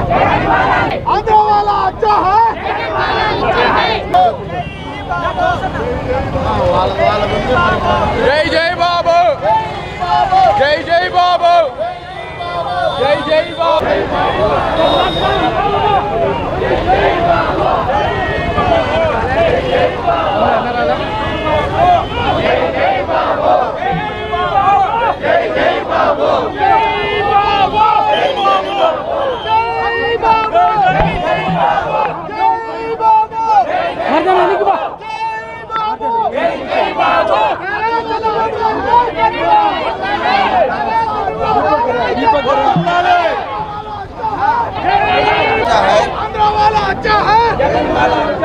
आंध्र वाला अच्छा है జై జై బాబు జై జై బాబు జై జై బాబు आंध्र वाला अच्छा है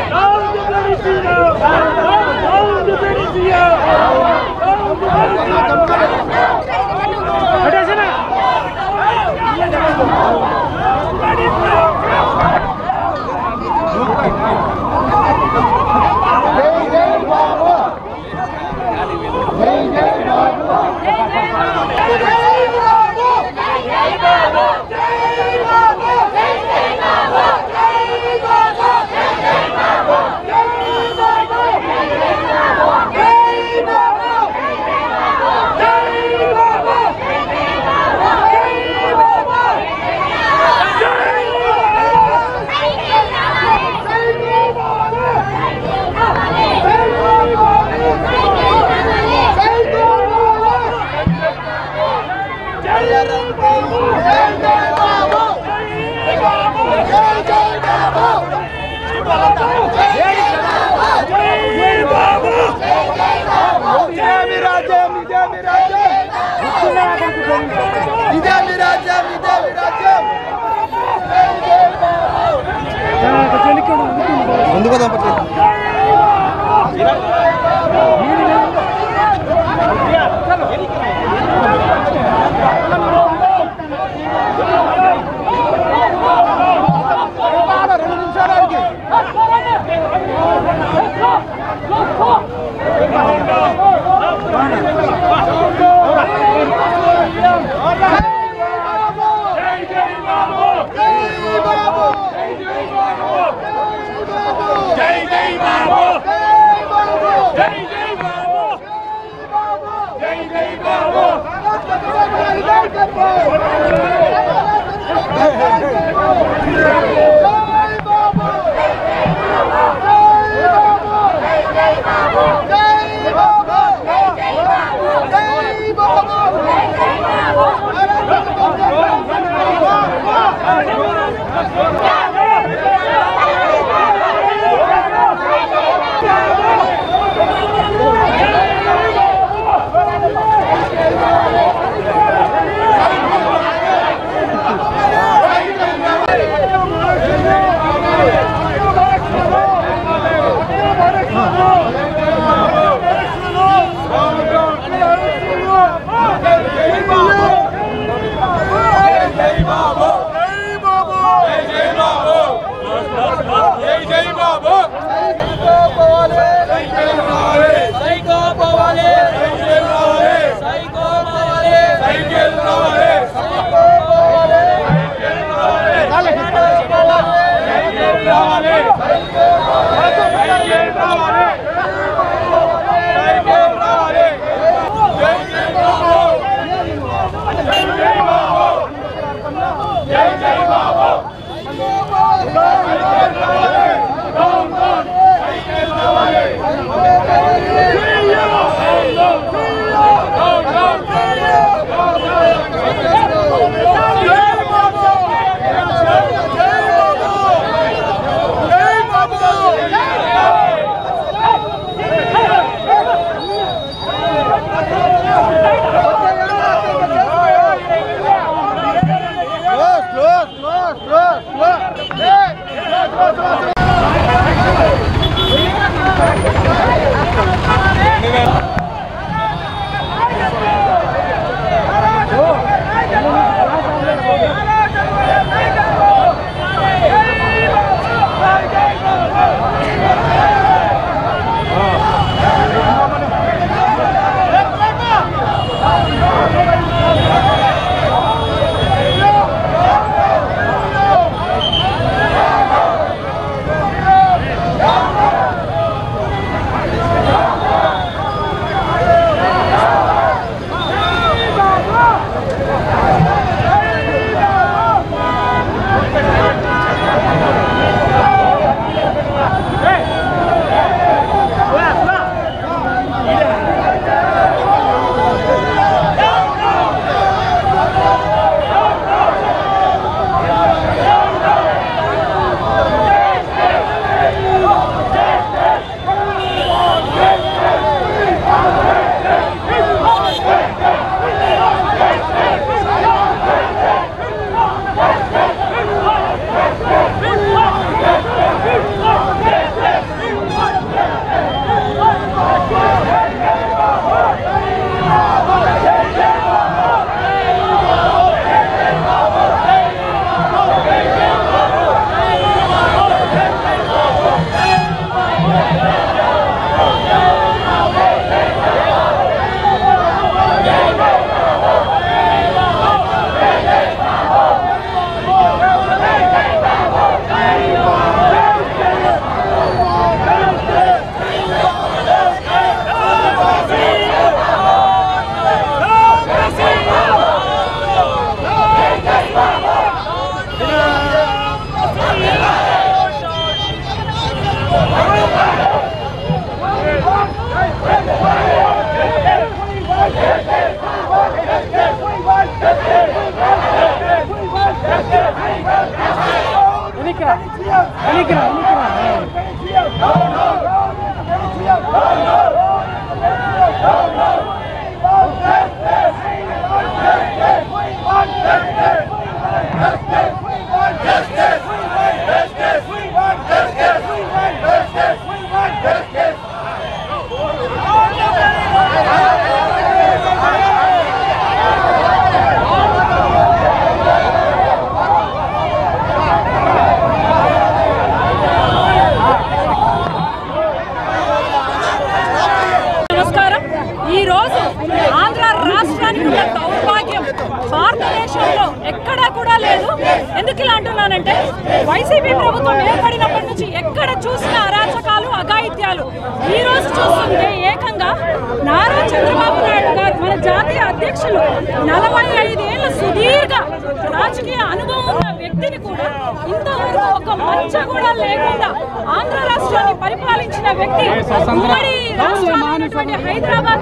ఇదే మీ రాజ్యం ఇదే మీ రాజ్యం ఇదే మీ రాజ్యం ఇదే మీ రాజ్యం ముందుకు దంపట్లేదు రెండు నిమిషాలకి జై జై బాబు జై జై బాబు జై జై బాబు జై నమస్కారం ఈ రోజు ఆంధ్ర రాష్ట్రానికి ఉన్న దౌర్భాగ్యం భారతదేశంలో ఎక్కడా కూడా లేదు ఎందుకు ఇలా అంటున్నానంటే వైసీపీ ప్రభుత్వం ఏర్పడినప్పటి నుంచి ఎక్కడ చూసిన అరాచకాలు అఘాయిత్యాలు ఈ రోజు చూస్తుంటే ఏకంగా నారా చంద్రబాబు నాయుడు గారు మన జాతీయ అధ్యక్షులు నలభై ఐదేళ్ల సుదీర్ఘ రాజకీయ అనుభవం ఉన్న వ్యక్తిని కూడా ఇంతవరకు ఒక మచ్చ కూడా లేకుండా ఆంధ్ర రాష్ట్రాన్ని పరిపాలించిన వ్యక్తి ఉమ్మడి రాష్ట్రాలైనటువంటి హైదరాబాద్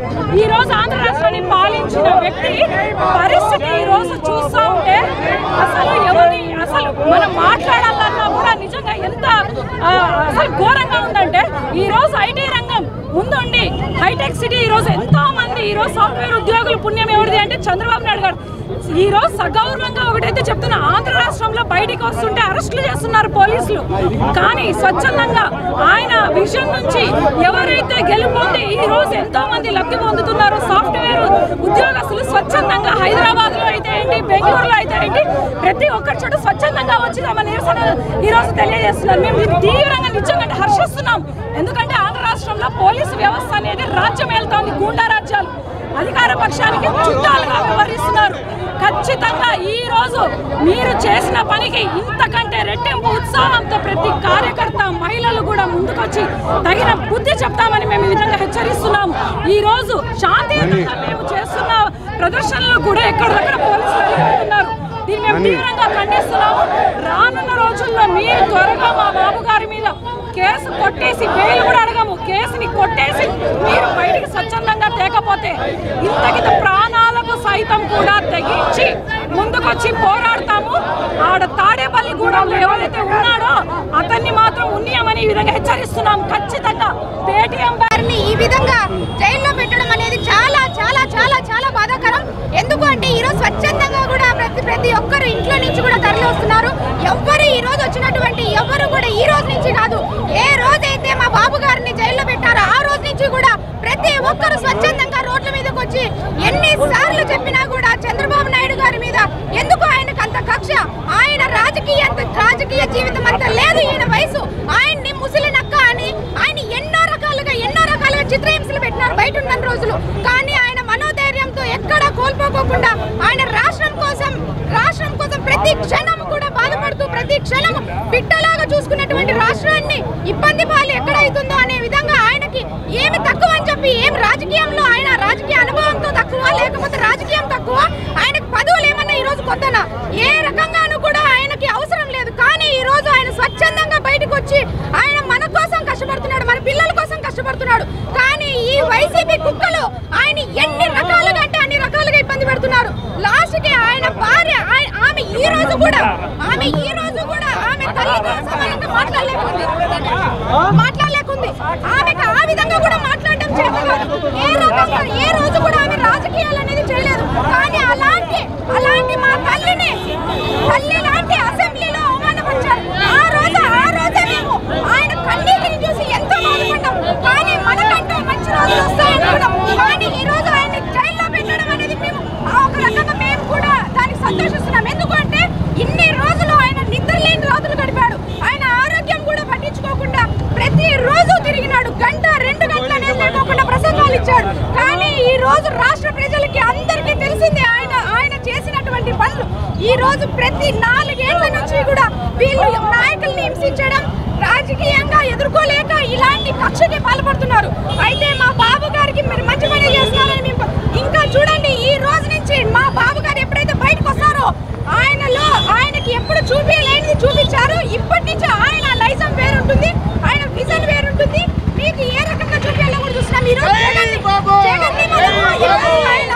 ఈ రోజు ఆంధ్ర రాష్ట్రాన్ని పాలించిన వ్యక్తి పరిస్థితి ఈ రోజు చూస్తూ ఉంటే అసలు ఎవరిని అసలు మనం మాట్లాడాలన్నా కూడా నిజంగా ఎంత ఆ, అసలు ఘోరంగా ఉందంటే ఈ రోజు ఐటీ రంగం ముందుండి హైటెక్ సిటీ ఈ రోజు ఎంతో మంది ఈ రోజు సాఫ్ట్వేర్ ఉద్యోగులు పుణ్యం ఎవరిది అంటే చంద్రబాబు నాయుడు గారు ఈ రోజు సగౌరవంగా ఒకటైతే చెప్తున్నా ఆంధ్ర రాష్ట్రంలో బయటికి వస్తుంటే అరెస్టులు చేస్తున్నారు పోలీసులు కానీ స్వచ్ఛందంగా ఆయన విజన్ నుంచి ఎవరైతే గెలుపొంది ఈ రోజు ఎంతో మంది లబ్ధి పొందుతున్నారో సాఫ్ట్వేర్ ఉద్యోగస్తులు స్వచ్ఛందంగా హైదరాబాద్ లో అయితే ఏంటి బెంగళూరులో అయితే ఏంటి ప్రతి ఒక్కరి చోట స్వచ్ఛందంగా వచ్చి తమ నిరసన ఈ రోజు తెలియజేస్తున్నారు మేము ఇది తీవ్రంగా నిజంగా హర్షిస్తున్నాం ఎందుకంటే ఆంధ్ర రాష్ట్రంలో పోలీసు వ్యవస్థ అనేది రాజ్యం వెళ్తోంది గూండా రాజ్యాలు అధికార పక్షానికి చుట్టాలుగా వ్యవహరిస్తున్నారు ఖచ్చితంగా ఈ రోజు మీరు చేసిన పనికి ఇంతకంటే రెట్టింపు ఉత్సాహంతో ప్రతి కార్యకర్త మహిళలు కూడా ముందుకొచ్చి తగిన బుద్ధి చెప్తామని మేము ఈ విధంగా హెచ్చరిస్తున్నాము ఈ రోజు శాంతియుతంగా మేము చేస్తున్న ప్రదర్శనలు కూడా ఎక్కడెక్కడ పోలీసులు అడ్డుకుంటున్నారు దీన్ని మేము తీవ్రంగా ఖండిస్తున్నాము రానున్న రోజుల్లో మీరు త్వరగా మా బాబు గారి మీద కేసు కొట్టేసి బెయిల్ కూడా అడగము కేసుని కొట్టేసి మీరు బయటికి స్వచ్ఛందంగా తేకపోతే ఇంతకిత ప్రాణాలకు సైతం కూడా తెగించి ముందుకొచ్చి పోరాడతాము ఆడ తాడేపల్లి గూడెంలో ఎవరైతే ఉన్నాడో అతన్ని మాత్రం ఉన్నయమని ఈ విధంగా హెచ్చరిస్తున్నాం ఖచ్చితంగా పేటీఎం వారిని ఈ విధంగా జైల్లో పెట్టడం అనేది చాలా చాలా చాలా చాలా బాధాకరం ఎందుకు అంటే ఈ రోజు స్వచ్ఛందంగా కూడా ప్రతి ప్రతి ఒక్కరు ఇంట్లో నుంచి కూడా తరలి వస్తున్నారు ఎవ్వరు ఈ రోజు వచ్చినటువంటి ఎవరు కూడా ఈ రోజు నుంచి కాదు ఏ రోజైతే మా బాబు గారిని జైల్లో పెట్టారో ఆ రోజు నుంచి కూడా ప్రతి ఒక్కరు స్వచ్ఛందంగా రోడ్ల మీదకి వచ్చి ఎన్ని సార్లు చెప్పినా కూడా చంద్రబాబు నాయుడు గారి మీద ఎందుకు ఆయనకు అంత కక్ష ఆయన రాజకీయ రాజకీయ జీవితం అంత లేదు ఈయన వయసు ఆయన్ని ముసలి నక్క అని ఆయన ఎన్నో రకాలుగా ఎన్నో రకాలుగా చిత్రహింసలు పెట్టినారు బయట ఉన్న రోజులు కానీ ఆయన మనోధైర్యంతో ఎక్కడా కోల్పోకోకుండా ఆయన రాష్ట్రం కోసం రాష్ట్రం కోసం ప్రతి క్షణం కూడా బాధపడుతూ ప్రతి క్షణం బిడ్డలాగా చూసుకున్నటువంటి రాష్ట్రాన్ని ఇబ్బంది పాలు ఎక్కడ అవుతుందో అనే విధంగా ఆయనకి ఏమి తక్కువ అని చెప్పి ఏం రాజకీయంలో ఆయన రాజకీయ అనుభవంతో తక్కువ లేకపోతే రాజకీయం తక్కువ ఆయనకు పదవులు ఏమన్నా ఈ రోజు కొత్తనా ఏ రకంగానూ కూడా ఆయనకి అవసరం లేదు కానీ ఈ రోజు ఆయన స్వచ్ఛందంగా బయటకు వచ్చి ఆయన మన కోసం కష్టపడుతున్నాడు మన పిల్లల కోసం కష్టపడుతున్నాడు కానీ ఈ వైసీపీ కుక్కలు ఆయన ఎన్ని రకాలుగా అంటే అన్ని రకాలుగా ఇబ్బంది పెడుతున్నారు లాస్ట్ కి ఆయన భార్య ఆయ- ఆమె ఈ రోజు కూడా ఆమె ఈ రోజు కూడా ఆమె తల్లితో సమానంగా మాట్లాడలేకుంది మాట్లాడలేకుంది ఆమెకు ఆ విధంగా కూడా మాట్లాడడం చేత కాదు. ఏ రకంగా ఏ రోజు కూడా ఆమె రాజకీయాలు అనేది చేయలేదు కానీ అలాంటి అలాంటి మా తల్లిని తల్లి లాంటి అసెంబ్లీలో అవమానపరిచారు ఆ రోజు ఆ రోజే మేము ఆయన కన్నీటిని చూసి ఎంతో బాధపడ్డాం కానీ మనకంటూ మంచి రోజులు వస్తాయని కూడా కానీ ఈ రోజు ఆయన జైల్లో పెట్టడం అనేది మేము ఆ ఒక రకంగా మేము కూడా దానికి సంతోషిస్తున్నాం ఎందుకంటే ఇన్ని రోజులు ఆయన నిద్ర లేని రోజులు గడిపాడు ఆయన ఆరోగ్యం కూడా పట్టించుకోకుండా ప్రతి రోజు తిరిగినాడు గంట రెండు గంటలు అనేది లేకోకుండా ప్రసంగాలు ఇచ్చాడు కానీ ఈ రోజు రాష్ట్ర ప్రజలకి అందరికీ తెలిసిందే ఆయన ఆయన చేసినటువంటి పనులు ఈ రోజు ప్రతి నాలుగేళ్ల నుంచి కూడా వీళ్ళు నాయకుల్ని హింసించడం రాజకీయంగా ఎదుర్కోలేక ఇలాంటి కక్షకి పాల్పడుతున్నారు అయితే మా బాబు గారికి మీరు మంచి పని చేస్తున్నారని మేము ఇంకా చూడండి ఈ రోజు నుంచి మా బాబు గారు ఎప్పుడైతే బయటకు వస్తారో ఆయనలో ఆయనకి ఎప్పుడు చూపించలేనిది చూపించారు ఇప్పటి నుంచి ఆయన లైజం వేరుంటుంది ఆయన విజన్ వేరుంటుంది మీకు ఏ రకంగా చూపించాలో కూడా చూస్తున్నాం ఈ రోజు జగన్ని- జగన్ని మనము ఈ రోజు ఆయన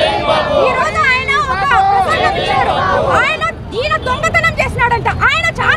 ఈ రోజు ఆయన ఒక ప్రసంగం ఇచ్చాడు ఆయన ఈయన దొంగతనం చేసినాడంట ఆయన చాలా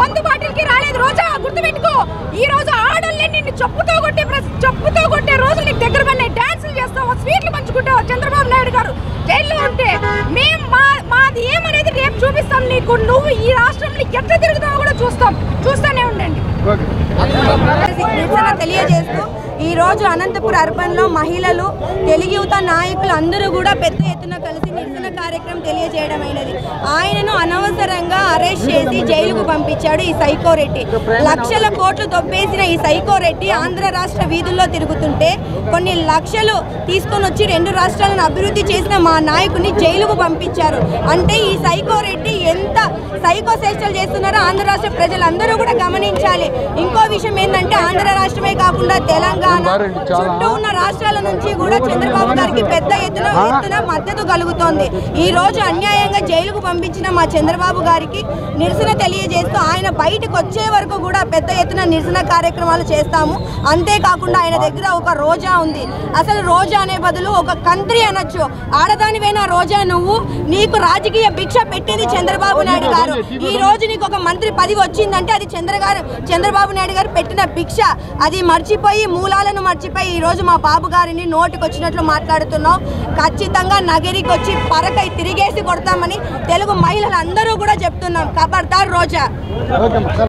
మందు బాటిల్కి రాలేదు రోజా గుర్తుపెట్టుకో ఈ రోజు ఆడోళ్ళే నిన్ను చెప్పుతో కొట్టే ప్ర- చెప్పుతో కొట్టే రోజులు నీకు దగ్గర పడినాయి డాన్సులు చేస్తావు స్వీట్లు పంచుకుంటావు చంద్రబాబు నాయుడు గారు జైల్లో ఉంటే మేము మా మాది ఏమనేది రేపు చూపిస్తాం నీకు నువ్వు ఈ రాష్ట్రంలో ఎట్లా తిరుగుతావో కూడా చూస్తాం చూస్తూనే ఉండండి నిరసన తెలియజేస్తూ ఈ రోజు అనంతపురం అర్బన్లో మహిళలు తెలుగు యువత నాయకులు అందరూ కూడా పెద్ద ఎత్తున కలిసి నిరసన కార్యక్రమం తెలియజేయడమైనది ఆయనను అనవసరంగా అరెస్ట్ చేసి జైలుకు పంపించాడు ఈ సైకో రెడ్డి లక్షల కోట్లు దొబ్బేసిన ఈ సైకో రెడ్డి ఆంధ్ర రాష్ట్ర వీధుల్లో తిరుగుతుంటే కొన్ని లక్షలు తీసుకొని వచ్చి రెండు రాష్ట్రాలను అభివృద్ధి చేసిన మా నాయకుని జైలుకు పంపించారు అంటే ఈ సైకో రెడ్డి ఎంత సైకో చేష్టలు చేస్తున్నారో ఆంధ్ర రాష్ట్ర ప్రజలందరూ కూడా గమనించాలి ఇంకో విషయం ఏంటంటే ఆంధ్ర రాష్ట్రమే కాకుండా తెలంగాణ చుట్టూ ఉన్న రాష్ట్రాల నుంచి కూడా చంద్రబాబు గారికి పెద్ద ఎత్తున ఎత్తున మద్దతు కలుగుతోంది ఈ రోజు అన్యాయంగా జైలుకు పంపించిన మా చంద్రబాబు గారికి నిరసన తెలియజేస్తూ ఆయన బయటకు వచ్చే వరకు కూడా పెద్ద ఎత్తున నిరసన కార్యక్రమాలు చేస్తాము అంతేకాకుండా ఆయన దగ్గర ఒక రోజా ఉంది అసలు రోజా అనే బదులు ఒక కంట్రీ అనొచ్చు ఆడదానివైన రోజా నువ్వు నీకు రాజకీయ భిక్ష పెట్టింది చంద్రబాబు నాయుడు గారు ఈ రోజు నీకు ఒక మంత్రి పదవి వచ్చిందంటే అది చంద్ర గారు చంద్రబాబు నాయుడు గారు పెట్టిన భిక్ష అది మర్చిపోయి మూలాలను మర్చిపోయి ఈ రోజు మా బాబు గారిని నోటికి వచ్చినట్లు మాట్లాడుతున్నాం ఖచ్చితంగా నగరికి వచ్చి పరకై తిరిగేసి కొడతామని తెలుగు మహిళలందరూ కూడా చెప్తున్నాం ఖబర్దార్ రోజా